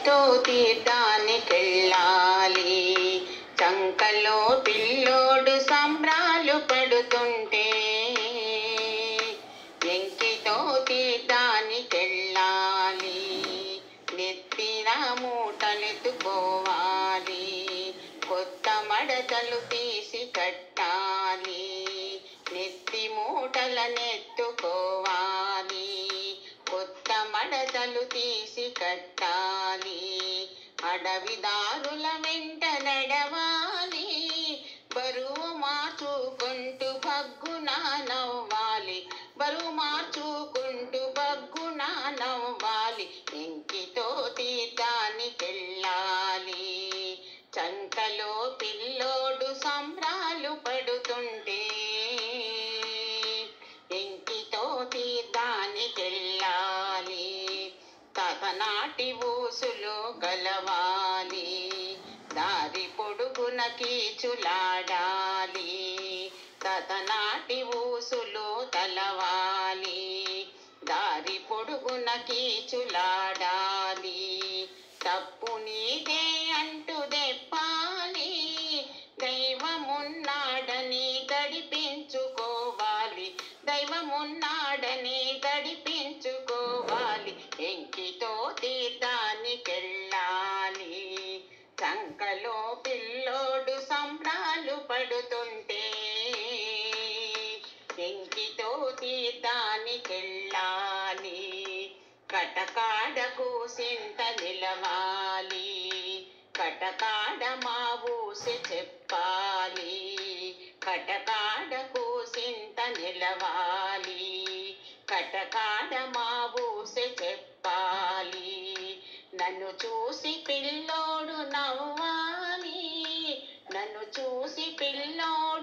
ఎంకితో తీర్థానికెళ్ళాలి చంకలో పిల్లోడు సంబ్రాలు పడుతుంటే ఎంకితో తీర్థానికెళ్ళాలి నెత్తిన మూటలెత్తుకోవాలి కొత్త మడతలు తీసి కట్టాలి నెత్తి మూటలనెత్తుకోవాలి కొత్త మడతలు తీసి కట్టాలి అడవిదారుల వెంట నడవాలి బరువు మార్చుకుంటూ బగ్గున నవ్వాలి బరువు మార్చుకుంటూ బగ్గున నవ్వాలి ఎంకితో తీర్థానికెళ్ళాలి చంకలో పిల్లోడు సంబరాలు పడుతుంటే ఎంకితో తీర్థానికెళ్ళాలి తతనాటి ఊసులు గలవాలి దారి పొడుగున కీచులాడాలి తతనాటి ఊసులు తలవాలి దారి పొడుగున కీచులాడాలి తప్పు నీదే అంటూ దెప్పాలి దైవమున్నాడని గడిపించుకోవాలి దైవమున్నాడని గడిపించుకోవాలి ఎంకితో తీర్థానికెళ్ళాలి చంకలో పిల్లోడు సంబరాలు పడుతుంటే ఎంకితో తీర్థానికెళ్ళాలి కటకాడకు సింత నిలవాలి కటకాడ మా ఊసి చెప్పాలి కటకాడకు సింత నిలవాలి కటకాడ మా ఊసి చెప్పాలి నన్ను చూసి పిల్లోడు నవ్వాలి నన్ను చూసి పిల్లోడు